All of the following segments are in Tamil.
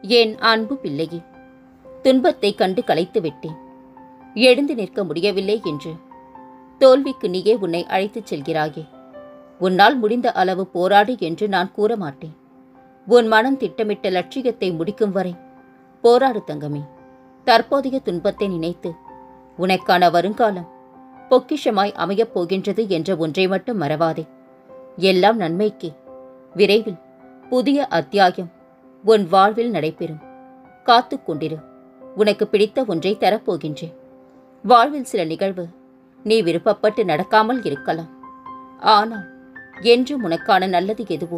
என் அன்பு பிள்ளையே துன்பத்தை கண்டு களைத்து விட்டேன் எழுந்து நிற்க முடியவில்லை என்று தோல்விக்கு நீயே உன்னை அழைத்துச் செல்கிறாயே உன்னால் முடிந்த அளவு போராடு என்று நான் கூற மாட்டேன் உன் மனம் திட்டமிட்ட லட்சியத்தை முடிக்கும் வரை போராடு தங்கமே தற்போதைய துன்பத்தை நினைத்து உனக்கான வருங்காலம் பொக்கிஷமாய் அமையப் போகின்றது என்ற ஒன்றை மட்டும் மறவாதே எல்லாம் நன்மைக்கே விரைவில் புதிய அத்தியாயம் உன் வாழ்வில் நடைபெறும் காத்துக் கொண்டிரு உனக்கு பிடித்த ஒன்றை தரப்போகின்றேன் வாழ்வில் சில நிகழ்வு நீ விருப்பப்பட்டு நடக்காமல் இருக்கலாம் ஆனால் என்றும் உனக்கான நல்லது எதுவோ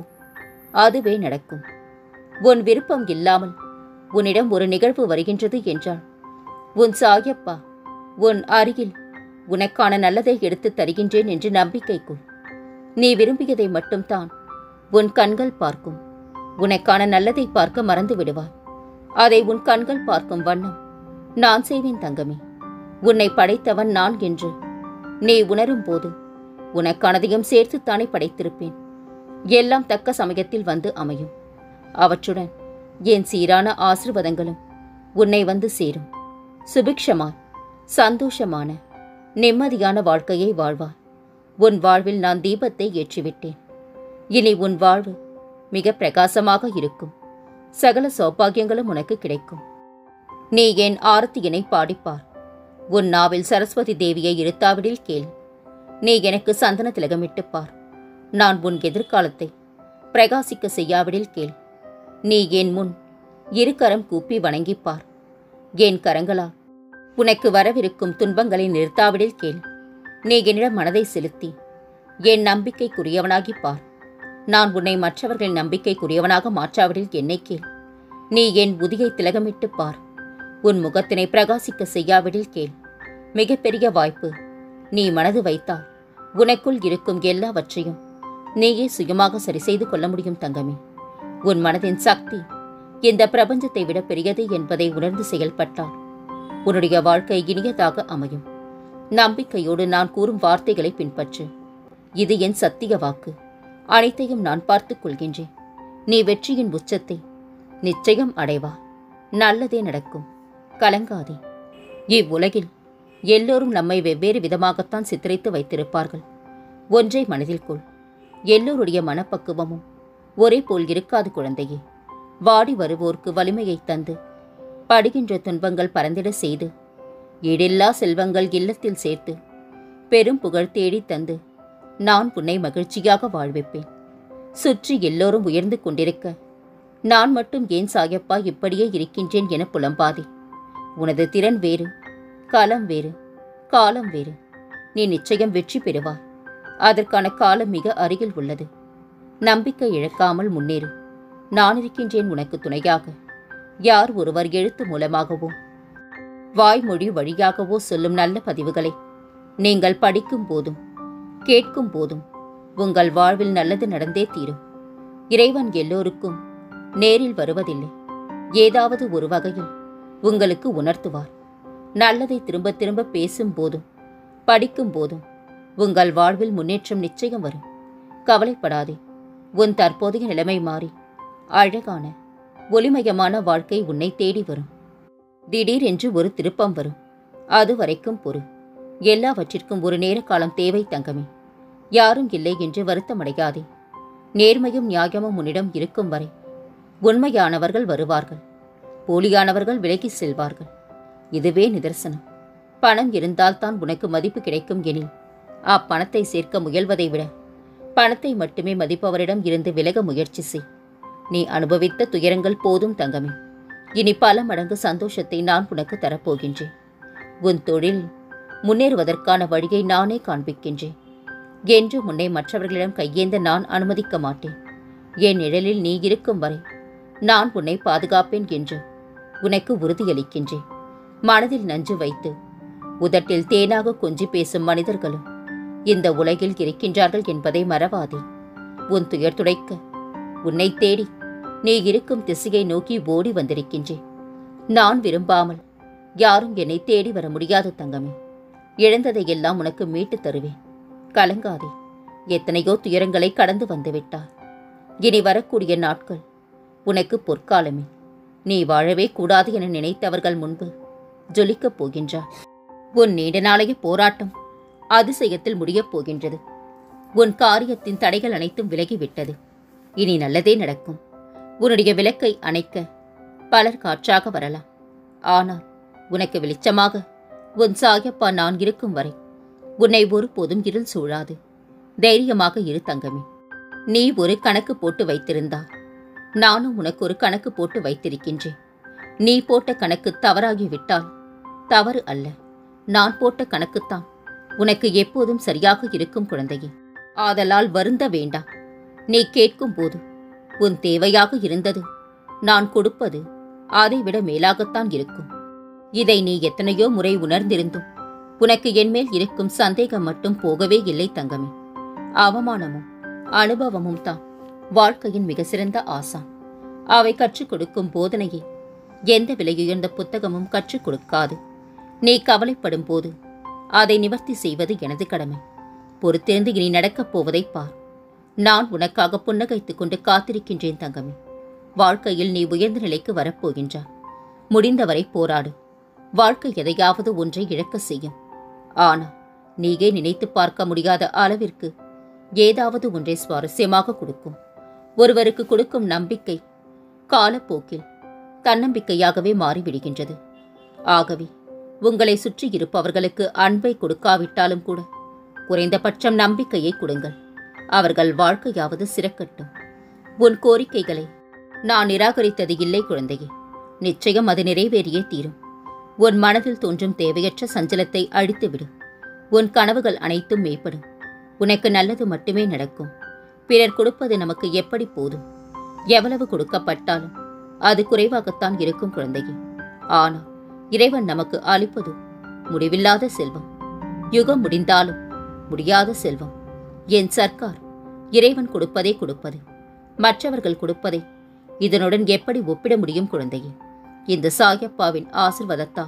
அதுவே நடக்கும் உன் விருப்பம் இல்லாமல் உன்னிடம் ஒரு நிகழ்வு வருகின்றது என்றால் உன் சாயப்பா உன் அருகில் உனக்கான நல்லதை எடுத்துத் தருகின்றேன் என்று நம்பிக்கை கொள் நீ விரும்பியதை மட்டும்தான் உன் கண்கள் பார்க்கும் உனக்கான நல்லதை பார்க்க மறந்து விடுவாய் அதை உன் கண்கள் பார்க்கும் வண்ணம் நான் செய்வேன் தங்கமே உன்னை படைத்தவன் நான் என்று நீ உணரும் போது உனக்கானதையும் சேர்த்துத்தானே படைத்திருப்பேன் எல்லாம் தக்க சமயத்தில் வந்து அமையும் அவற்றுடன் என் சீரான ஆசிர்வாதங்களும் உன்னை வந்து சேரும் சுபிக்ஷமாய் சந்தோஷமான நிம்மதியான வாழ்க்கையை வாழ்வாய் உன் வாழ்வில் நான் தீபத்தை ஏற்றிவிட்டேன் இனி உன் வாழ்வு மிக பிரகாசமாக இருக்கும் சகல சௌபாகியங்களும் உனக்கு கிடைக்கும் நீ என் ஆரத்தியினை பாடிப்பார் உன் நாவில் சரஸ்வதி தேவியை இருத்தாவிடில் கேள் நீ எனக்கு சந்தன திலகமிட்டுப் பார் நான் உன் எதிர்காலத்தை பிரகாசிக்க செய்யாவிடில் கேள் நீ என் முன் இருகரம் கூப்பி வணங்கிப்பார் என் கரங்களால் உனக்கு வரவிருக்கும் துன்பங்களை நிறுத்தாவிடில் கேள் நீ என்னிடம் மனதை செலுத்தி என் நம்பிக்கைக்குரியவனாகிப் பார் நான் உன்னை மற்றவர்களின் நம்பிக்கைக்குரியவனாக மாற்றாவிடில் என்னை கேள் நீ என் உதியை திலகமிட்டுப் பார் உன் முகத்தினை பிரகாசிக்க செய்யாவிடில் கேள் மிகப்பெரிய வாய்ப்பு நீ மனது வைத்தால் உனக்குள் இருக்கும் எல்லாவற்றையும் நீயே சுயமாக சரி செய்து கொள்ள முடியும் தங்கமே உன் மனதின் சக்தி இந்த பிரபஞ்சத்தை விட பெரியது என்பதை உணர்ந்து செயல்பட்டால் உன்னுடைய வாழ்க்கை இனியதாக அமையும் நம்பிக்கையோடு நான் கூறும் வார்த்தைகளை பின்பற்று இது என் சத்திய வாக்கு அனைத்தையும் நான் பார்த்துக் கொள்கின்றேன் நீ வெற்றியின் உச்சத்தை நிச்சயம் அடைவாய் நல்லதே நடக்கும் கலங்காதே இவ்வுலகில் எல்லோரும் நம்மை வெவ்வேறு விதமாகத்தான் சித்தரித்து வைத்திருப்பார்கள் ஒன்றை மனதில் கொள் எல்லோருடைய மனப்பக்குவமும் ஒரே போல் இருக்காது குழந்தையே வாடி வருவோர்க்கு வலிமையை தந்து படுகின்ற துன்பங்கள் பறந்திட செய்து ஈடில்லா செல்வங்கள் இல்லத்தில் சேர்த்து பெரும் புகழ் தேடித் தந்து நான் உன்னை மகிழ்ச்சியாக வாழ்விப்பேன் சுற்றி எல்லோரும் உயர்ந்து கொண்டிருக்க நான் மட்டும் ஏன் சாயப்பா இப்படியே இருக்கின்றேன் என புலம்பாதே உனது திறன் வேறு களம் வேறு காலம் வேறு நீ நிச்சயம் வெற்றி பெறுவாய் அதற்கான காலம் மிக அருகில் உள்ளது நம்பிக்கை இழக்காமல் முன்னேறு நான் இருக்கின்றேன் உனக்கு துணையாக யார் ஒருவர் எழுத்து மூலமாகவோ வாய்மொழி வழியாகவோ சொல்லும் நல்ல பதிவுகளை நீங்கள் படிக்கும் போதும் கேட்கும் போதும் உங்கள் வாழ்வில் நல்லது நடந்தே தீரும் இறைவன் எல்லோருக்கும் நேரில் வருவதில்லை ஏதாவது ஒரு வகையில் உங்களுக்கு உணர்த்துவார் நல்லதை திரும்ப திரும்ப பேசும் போதும் படிக்கும் போதும் உங்கள் வாழ்வில் முன்னேற்றம் நிச்சயம் வரும் கவலைப்படாதே உன் தற்போதைய நிலைமை மாறி அழகான ஒளிமயமான வாழ்க்கை உன்னை தேடி வரும் திடீரென்று ஒரு திருப்பம் வரும் அது வரைக்கும் பொறு எல்லாவற்றிற்கும் ஒரு நேர காலம் தேவை தங்கமே யாரும் இல்லை என்று வருத்தமடையாதே நேர்மையும் நியாயமும் உன்னிடம் இருக்கும் வரை உண்மையானவர்கள் வருவார்கள் போலியானவர்கள் விலகி செல்வார்கள் இதுவே நிதர்சனம் பணம் இருந்தால்தான் உனக்கு மதிப்பு கிடைக்கும் எனில் அப்பணத்தை சேர்க்க முயல்வதை விட பணத்தை மட்டுமே மதிப்பவரிடம் இருந்து விலக முயற்சி செய் நீ அனுபவித்த துயரங்கள் போதும் தங்கமே இனி பல மடங்கு சந்தோஷத்தை நான் உனக்கு தரப்போகின்றேன் உன் தொழில் முன்னேறுவதற்கான வழியை நானே காண்பிக்கின்றேன் என்று முன்னே மற்றவர்களிடம் கையேந்த நான் அனுமதிக்க மாட்டேன் என் நிழலில் நீ இருக்கும் வரை நான் உன்னை பாதுகாப்பேன் என்று உனக்கு உறுதியளிக்கின்றேன் மனதில் நஞ்சு வைத்து உதட்டில் தேனாக கொஞ்சி பேசும் மனிதர்களும் இந்த உலகில் இருக்கின்றார்கள் என்பதை மறவாதே உன் துயர் துடைக்க உன்னை தேடி நீ இருக்கும் திசையை நோக்கி ஓடி வந்திருக்கின்றேன் நான் விரும்பாமல் யாரும் என்னை தேடி வர முடியாது தங்கமே இழந்ததையெல்லாம் உனக்கு மீட்டுத் தருவேன் கலங்காதே எத்தனையோ துயரங்களை கடந்து வந்துவிட்டார் இனி வரக்கூடிய நாட்கள் உனக்கு பொற்காலமே நீ வாழவே கூடாது என நினைத்தவர்கள் முன்பு ஜொலிக்கப் போகின்றார் உன் நீண்ட நாளைய போராட்டம் அதிசயத்தில் முடியப் போகின்றது உன் காரியத்தின் தடைகள் அனைத்தும் விலகிவிட்டது இனி நல்லதே நடக்கும் உன்னுடைய விளக்கை அணைக்க பலர் காற்றாக வரலாம் ஆனால் உனக்கு வெளிச்சமாக உன் சாயப்பா நான் இருக்கும் வரை உன்னை ஒருபோதும் இருள் சூழாது தைரியமாக இரு தங்கமே நீ ஒரு கணக்கு போட்டு வைத்திருந்தால் நானும் உனக்கு ஒரு கணக்கு போட்டு வைத்திருக்கின்றேன் நீ போட்ட கணக்கு தவறாகிவிட்டால் தவறு அல்ல நான் போட்ட கணக்குத்தான் உனக்கு எப்போதும் சரியாக இருக்கும் குழந்தையே ஆதலால் வருந்த வேண்டாம் நீ கேட்கும் போது உன் தேவையாக இருந்தது நான் கொடுப்பது அதைவிட மேலாகத்தான் இருக்கும் இதை நீ எத்தனையோ முறை உணர்ந்திருந்தும் உனக்கு என்மேல் இருக்கும் சந்தேகம் மட்டும் போகவே இல்லை தங்கமே அவமானமும் அனுபவமும் தான் வாழ்க்கையின் மிக சிறந்த ஆசான் அவை கற்றுக் கொடுக்கும் போதனையை எந்த விலையுயர்ந்த புத்தகமும் கற்றுக் கொடுக்காது நீ கவலைப்படும் போது அதை நிவர்த்தி செய்வது எனது கடமை பொறுத்திருந்து இனி நடக்கப் போவதைப் பார் நான் உனக்காக புன்னகைத்துக் கொண்டு காத்திருக்கின்றேன் தங்கமே வாழ்க்கையில் நீ உயர்ந்த நிலைக்கு வரப்போகின்றாய் முடிந்தவரை போராடு வாழ்க்கை எதையாவது ஒன்றை இழக்க செய்யும் ஆனால் நீயே நினைத்து பார்க்க முடியாத அளவிற்கு ஏதாவது ஒன்றை சுவாரஸ்யமாக கொடுக்கும் ஒருவருக்கு கொடுக்கும் நம்பிக்கை காலப்போக்கில் தன்னம்பிக்கையாகவே மாறிவிடுகின்றது ஆகவே உங்களை சுற்றி இருப்பவர்களுக்கு அன்பை கொடுக்காவிட்டாலும் கூட குறைந்தபட்சம் நம்பிக்கையை கொடுங்கள் அவர்கள் வாழ்க்கையாவது சிறக்கட்டும் உன் கோரிக்கைகளை நான் நிராகரித்தது இல்லை குழந்தையே நிச்சயம் அது நிறைவேறியே தீரும் உன் மனதில் தோன்றும் தேவையற்ற சஞ்சலத்தை அழித்துவிடு உன் கனவுகள் அனைத்தும் மேம்படும் உனக்கு நல்லது மட்டுமே நடக்கும் பிறர் கொடுப்பது நமக்கு எப்படி போதும் எவ்வளவு கொடுக்கப்பட்டாலும் அது குறைவாகத்தான் இருக்கும் குழந்தையே ஆனால் இறைவன் நமக்கு அளிப்பது முடிவில்லாத செல்வம் யுகம் முடிந்தாலும் முடியாத செல்வம் என் சர்க்கார் இறைவன் கொடுப்பதே கொடுப்பது மற்றவர்கள் கொடுப்பதை இதனுடன் எப்படி ஒப்பிட முடியும் குழந்தையே இந்த சாயப்பாவின் ஆசிர்வாதத்தால்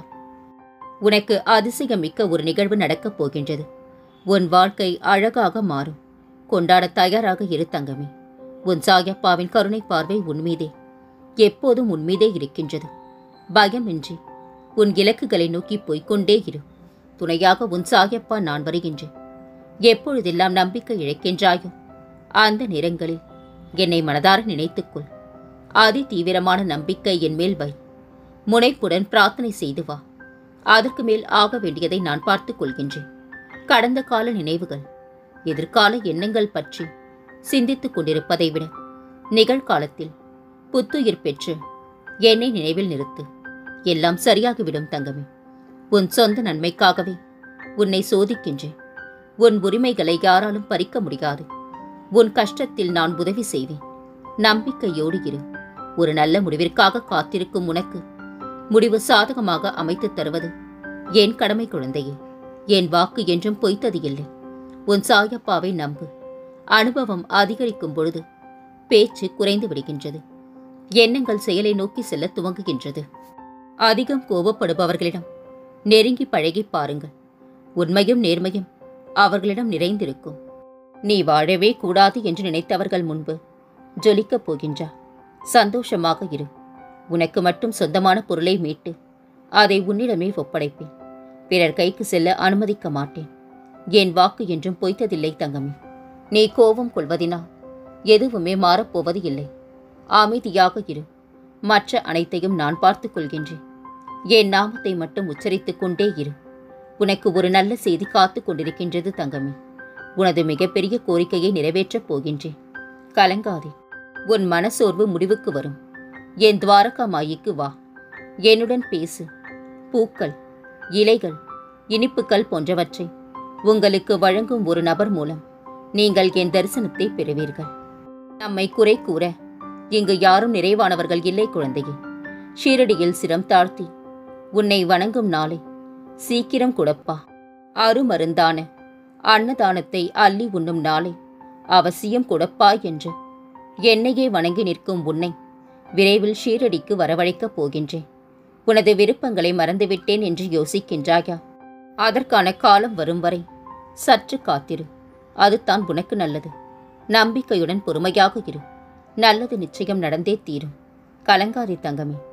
உனக்கு அதிசயமிக்க ஒரு நிகழ்வு நடக்கப் போகின்றது உன் வாழ்க்கை அழகாக மாறும் கொண்டாட தயாராக இரு தங்கமே உன் சாயப்பாவின் கருணை பார்வை உன்மீதே எப்போதும் உன்மீதே இருக்கின்றது பயமின்றி உன் இலக்குகளை நோக்கி போய்க்கொண்டே இரு துணையாக உன் சாயப்பா நான் வருகின்றேன் எப்பொழுதெல்லாம் நம்பிக்கை இழக்கின்றாயோ அந்த நேரங்களில் என்னை மனதார நினைத்துக்கொள் அதி தீவிரமான நம்பிக்கை என் மேல் வை முனைப்புடன் பிரார்த்தனை செய்து வா அதற்கு மேல் ஆக வேண்டியதை நான் பார்த்துக் கொள்கின்றேன் கடந்த கால நினைவுகள் எதிர்கால எண்ணங்கள் பற்றி சிந்தித்துக் கொண்டிருப்பதை விட நிகழ்காலத்தில் புத்துயிர் பெற்று என்னை நினைவில் நிறுத்து எல்லாம் சரியாகிவிடும் தங்கமே உன் சொந்த நன்மைக்காகவே உன்னை சோதிக்கின்றேன் உன் உரிமைகளை யாராலும் பறிக்க முடியாது உன் கஷ்டத்தில் நான் உதவி செய்வேன் நம்பிக்கையோடு இரு ஒரு நல்ல முடிவிற்காக காத்திருக்கும் உனக்கு முடிவு சாதகமாக அமைத்துத் தருவது என் கடமை குழந்தையே என் வாக்கு என்றும் பொய்த்தது இல்லை உன் சாயப்பாவை நம்பு அனுபவம் அதிகரிக்கும் பொழுது பேச்சு குறைந்து விடுகின்றது எண்ணங்கள் செயலை நோக்கி செல்ல துவங்குகின்றது அதிகம் கோபப்படுபவர்களிடம் நெருங்கி பழகி பாருங்கள் உண்மையும் நேர்மையும் அவர்களிடம் நிறைந்திருக்கும் நீ வாழவே கூடாது என்று நினைத்தவர்கள் முன்பு ஜொலிக்கப் போகின்றா சந்தோஷமாக இரு உனக்கு மட்டும் சொந்தமான பொருளை மீட்டு அதை உன்னிடமே ஒப்படைப்பேன் பிறர் கைக்கு செல்ல அனுமதிக்க மாட்டேன் என் வாக்கு என்றும் பொய்த்ததில்லை தங்கமே நீ கோபம் கொள்வதினால் எதுவுமே மாறப்போவது இல்லை அமைதியாக இரு மற்ற அனைத்தையும் நான் பார்த்துக் கொள்கின்றேன் என் நாமத்தை மட்டும் உச்சரித்துக் கொண்டே இரு உனக்கு ஒரு நல்ல செய்தி காத்துக் கொண்டிருக்கின்றது தங்கமே உனது மிகப்பெரிய கோரிக்கையை நிறைவேற்றப் போகின்றேன் கலங்காதே உன் மனசோர்வு முடிவுக்கு வரும் என் துவாரகா மாயிக்கு வா என்னுடன் பேசு பூக்கள் இலைகள் இனிப்புகள் போன்றவற்றை உங்களுக்கு வழங்கும் ஒரு நபர் மூலம் நீங்கள் என் தரிசனத்தை பெறுவீர்கள் நம்மை குறை கூற இங்கு யாரும் நிறைவானவர்கள் இல்லை குழந்தையே ஷீரடியில் சிரம் தாழ்த்தி உன்னை வணங்கும் நாளை சீக்கிரம் குடப்பா அருமருந்தான அன்னதானத்தை அள்ளி உண்ணும் நாளை அவசியம் குடப்பா என்று என்னையே வணங்கி நிற்கும் உன்னை விரைவில் ஷீரடிக்கு வரவழைக்கப் போகின்றேன் உனது விருப்பங்களை மறந்துவிட்டேன் என்று யோசிக்கின்றாயா அதற்கான காலம் வரும் வரை சற்று காத்திரு அதுதான் உனக்கு நல்லது நம்பிக்கையுடன் பொறுமையாக இரு நல்லது நிச்சயம் நடந்தே தீரும் கலங்காதே தங்கமே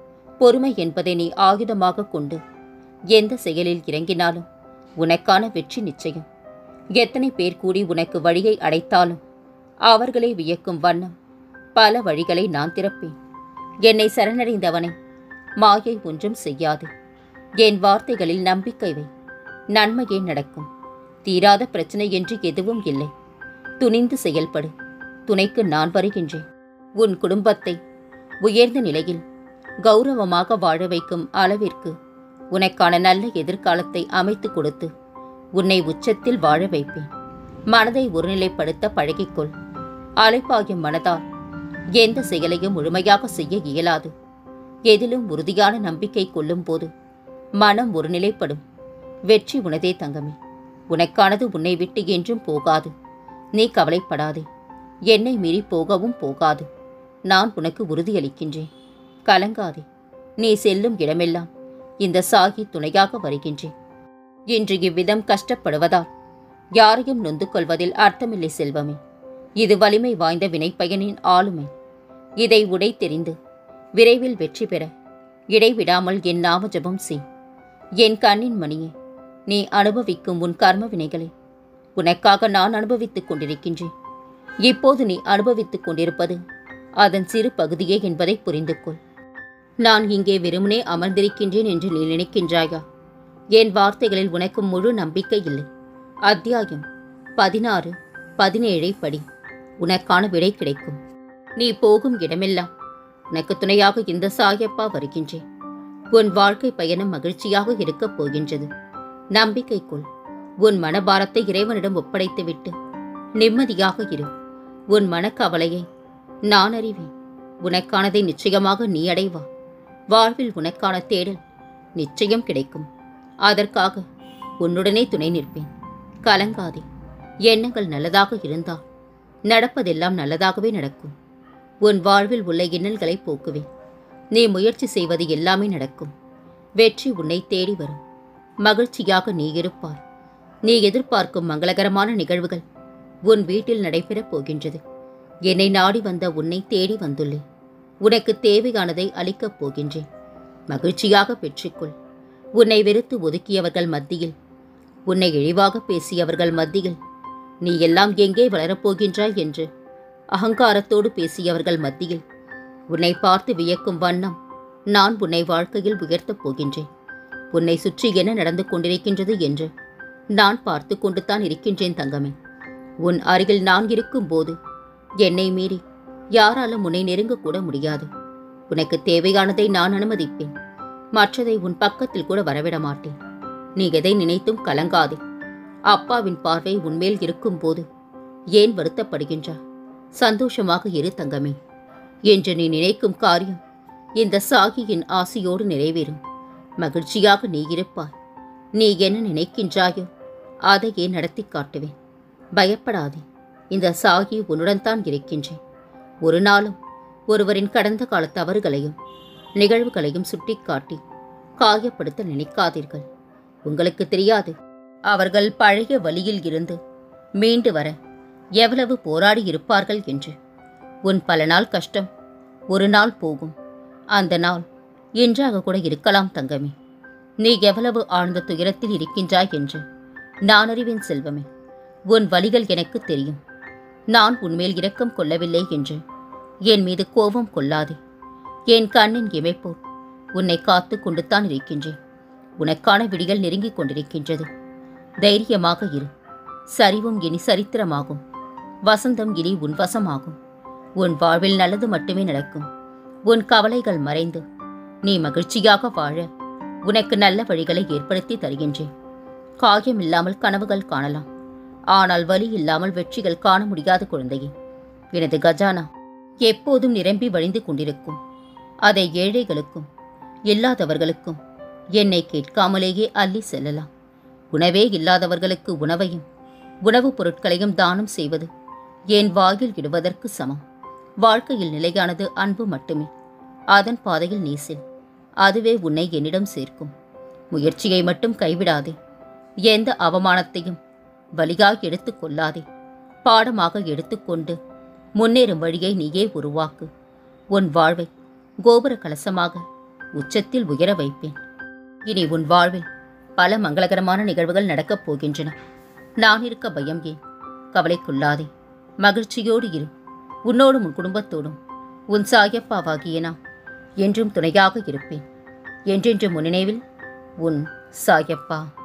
பொறுமை என்பதை நீ ஆயுதமாக கொண்டு எந்த செயலில் இறங்கினாலும் உனக்கான வெற்றி நிச்சயம் எத்தனை பேர் கூடி உனக்கு வழியை அடைத்தாலும் அவர்களை வியக்கும் வண்ணம் பல வழிகளை நான் திறப்பேன் என்னை சரணடைந்தவனை மாயை ஒன்றும் செய்யாது என் வார்த்தைகளில் நம்பிக்கை வை நன்மையே நடக்கும் தீராத பிரச்சனை என்று எதுவும் இல்லை துணிந்து செயல்படு துணைக்கு நான் வருகின்றேன் உன் குடும்பத்தை உயர்ந்த நிலையில் கௌரவமாக வாழ வைக்கும் அளவிற்கு உனக்கான நல்ல எதிர்காலத்தை அமைத்துக் கொடுத்து உன்னை உச்சத்தில் வாழ வைப்பேன் மனதை ஒருநிலைப்படுத்த பழகிக்கொள் அலைப்பாயும் மனதால் எந்த செயலையும் முழுமையாக செய்ய இயலாது எதிலும் உறுதியான நம்பிக்கை கொள்ளும் போது மனம் ஒருநிலைப்படும் வெற்றி உனதே தங்கமே உனக்கானது உன்னை விட்டு என்றும் போகாது நீ கவலைப்படாதே என்னை மீறி போகவும் போகாது நான் உனக்கு உறுதியளிக்கின்றேன் கலங்காதே நீ செல்லும் இடமெல்லாம் இந்த சாகி துணையாக வருகின்றேன் இன்று இவ்விதம் கஷ்டப்படுவதால் யாரையும் நொந்து கொள்வதில் அர்த்தமில்லை செல்வமே இது வலிமை வாய்ந்த வினைப்பயனின் ஆளுமை இதை உடை தெரிந்து விரைவில் வெற்றி பெற இடைவிடாமல் என் நாம ஜபம் செய் என் கண்ணின் மணியே நீ அனுபவிக்கும் உன் கர்ம வினைகளை உனக்காக நான் அனுபவித்துக் கொண்டிருக்கின்றேன் இப்போது நீ அனுபவித்துக் கொண்டிருப்பது அதன் சிறு பகுதியே என்பதை புரிந்து கொள் நான் இங்கே வெறுமனே அமர்ந்திருக்கின்றேன் என்று நீ நினைக்கின்றாயா என் வார்த்தைகளில் உனக்கு முழு நம்பிக்கை இல்லை அத்தியாயம் பதினாறு பதினேழை படி உனக்கான விடை கிடைக்கும் நீ போகும் இடமெல்லாம் உனக்கு துணையாக இந்த சாயப்பா வருகின்றேன் உன் வாழ்க்கை பயணம் மகிழ்ச்சியாக இருக்கப் போகின்றது நம்பிக்கை கொள் உன் மனபாரத்தை இறைவனிடம் ஒப்படைத்துவிட்டு நிம்மதியாக இரு உன் மனக்கவலையை நான் அறிவேன் உனக்கானதை நிச்சயமாக நீ அடைவா வாழ்வில் உனக்கான தேடல் நிச்சயம் கிடைக்கும் அதற்காக உன்னுடனே துணை நிற்பேன் கலங்காதே எண்ணங்கள் நல்லதாக இருந்தால் நடப்பதெல்லாம் நல்லதாகவே நடக்கும் உன் வாழ்வில் உள்ள இன்னல்களை போக்குவேன் நீ முயற்சி செய்வது எல்லாமே நடக்கும் வெற்றி உன்னை தேடி வரும் மகிழ்ச்சியாக நீ இருப்பாய் நீ எதிர்பார்க்கும் மங்களகரமான நிகழ்வுகள் உன் வீட்டில் நடைபெறப் போகின்றது என்னை நாடி வந்த உன்னை தேடி வந்துள்ளேன் உனக்கு தேவையானதை அளிக்கப் போகின்றேன் மகிழ்ச்சியாக பெற்றுக்கொள் உன்னை வெறுத்து ஒதுக்கியவர்கள் மத்தியில் உன்னை இழிவாக பேசியவர்கள் மத்தியில் நீ எல்லாம் எங்கே வளரப்போகின்றாய் என்று அகங்காரத்தோடு பேசியவர்கள் மத்தியில் உன்னை பார்த்து வியக்கும் வண்ணம் நான் உன்னை வாழ்க்கையில் உயர்த்தப் போகின்றேன் உன்னை சுற்றி என்ன நடந்து கொண்டிருக்கின்றது என்று நான் பார்த்து கொண்டுதான் இருக்கின்றேன் தங்கமே உன் அருகில் நான் இருக்கும்போது என்னை மீறி யாராலும் உன்னை நெருங்கக்கூட முடியாது உனக்கு தேவையானதை நான் அனுமதிப்பேன் மற்றதை உன் பக்கத்தில் கூட வரவிட மாட்டேன் நீ எதை நினைத்தும் கலங்காதே அப்பாவின் பார்வை உன்மேல் இருக்கும்போது ஏன் வருத்தப்படுகின்றாய் சந்தோஷமாக இரு தங்கமே என்று நீ நினைக்கும் காரியம் இந்த சாகியின் ஆசையோடு நிறைவேறும் மகிழ்ச்சியாக நீ இருப்பாய் நீ என்ன நினைக்கின்றாயோ அதையே நடத்தி காட்டுவேன் பயப்படாதே இந்த சாகி உன்னுடன் தான் இருக்கின்றேன் ஒரு நாளும் ஒருவரின் கடந்த கால தவறுகளையும் நிகழ்வுகளையும் சுட்டிக்காட்டி காயப்படுத்த நினைக்காதீர்கள் உங்களுக்கு தெரியாது அவர்கள் பழைய வழியில் இருந்து மீண்டு வர எவ்வளவு போராடி இருப்பார்கள் என்று உன் பல நாள் கஷ்டம் ஒரு நாள் போகும் அந்த நாள் இன்றாக கூட இருக்கலாம் தங்கமே நீ எவ்வளவு ஆழ்ந்த துயரத்தில் இருக்கின்றாய் என்று நான் அறிவேன் செல்வமே உன் வழிகள் எனக்கு தெரியும் நான் உன்மேல் இரக்கம் கொள்ளவில்லை என்று என் மீது கோபம் கொள்ளாதே என் கண்ணின் இமைப்போல் உன்னை காத்து கொண்டுத்தான் இருக்கின்றேன் உனக்கான விடிகள் நெருங்கிக் கொண்டிருக்கின்றது தைரியமாக இரு சரிவும் இனி சரித்திரமாகும் வசந்தம் இனி உன் வசமாகும் உன் வாழ்வில் நல்லது மட்டுமே நடக்கும் உன் கவலைகள் மறைந்து நீ மகிழ்ச்சியாக வாழ உனக்கு நல்ல வழிகளை ஏற்படுத்தி தருகின்றேன் காயம் இல்லாமல் கனவுகள் காணலாம் ஆனால் வலி இல்லாமல் வெற்றிகள் காண முடியாத குழந்தையே எனது கஜானா எப்போதும் நிரம்பி வழிந்து கொண்டிருக்கும் அதை ஏழைகளுக்கும் இல்லாதவர்களுக்கும் என்னை கேட்காமலேயே அள்ளி செல்லலாம் உணவே இல்லாதவர்களுக்கு உணவையும் உணவுப் பொருட்களையும் தானம் செய்வது என் வாயில் இடுவதற்கு சமம் வாழ்க்கையில் நிலையானது அன்பு மட்டுமே அதன் பாதையில் நீ செல் அதுவே உன்னை என்னிடம் சேர்க்கும் முயற்சியை மட்டும் கைவிடாதே எந்த அவமானத்தையும் வலியாய் எடுத்துக் கொள்ளாதே பாடமாக எடுத்துக்கொண்டு முன்னேறும் வழியை நீயே உருவாக்கு உன் வாழ்வை கோபுர கலசமாக உச்சத்தில் உயர வைப்பேன் இனி உன் வாழ்வில் பல மங்களகரமான நிகழ்வுகள் நடக்கப் போகின்றன நான் இருக்க பயம் ஏன் கவலைக்குள்ளாதே மகிழ்ச்சியோடு இரு உன்னோடும் உன் குடும்பத்தோடும் உன் சாயப்பாவாகிய நான் என்றும் துணையாக இருப்பேன் என்றென்றும் உன் நினைவில் உன் சாயப்பா